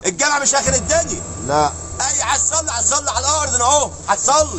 الجامع مش اخر الدنيا لا اي هتصلي هتصلي على الارض هنا اهو هتصلي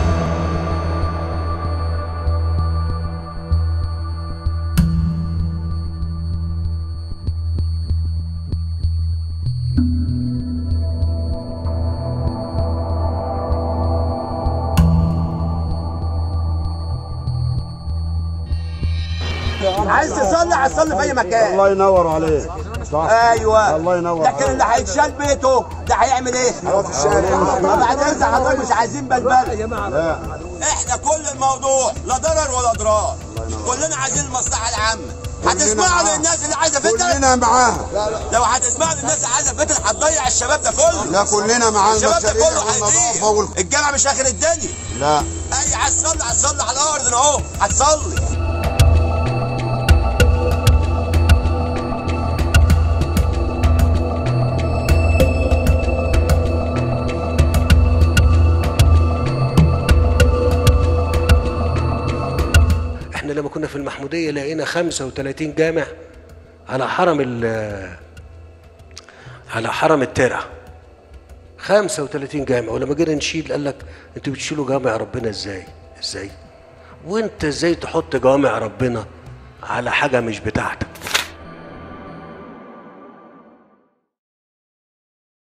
عايز تصلي هتصلي في اي مكان الله ينور عليك صح ايوه الله ينور لكن اللي هيتشال بيته ده هيعمل ايه؟ في الشارع. بعد اذن حضرتك مش عايزين بلبله لا احنا كل الموضوع لا ضرر ولا ضرار كلنا عايزين المصلحه العامه هتسمعوا معاها. للناس اللي عايزه فتن كلنا معاها لو هتسمعوا للناس اللي عايزه فتن هتضيع الشباب ده كله لا كلنا معاها الشباب ده المشاريع كله والنظافه هيضيع وال... الجامع مش اخر الدنيا لا اي هتصلي هتصلي على الارض هنا اهو هتصلي احنا لما كنا في المحمودية لقينا 35 جامع على حرم ال على حرم الترع 35 جامع ولما جينا نشيل قال لك انتوا بتشيلوا جامع ربنا ازاي؟ ازاي؟ وانت ازاي تحط جوامع ربنا على حاجة مش بتاعتك؟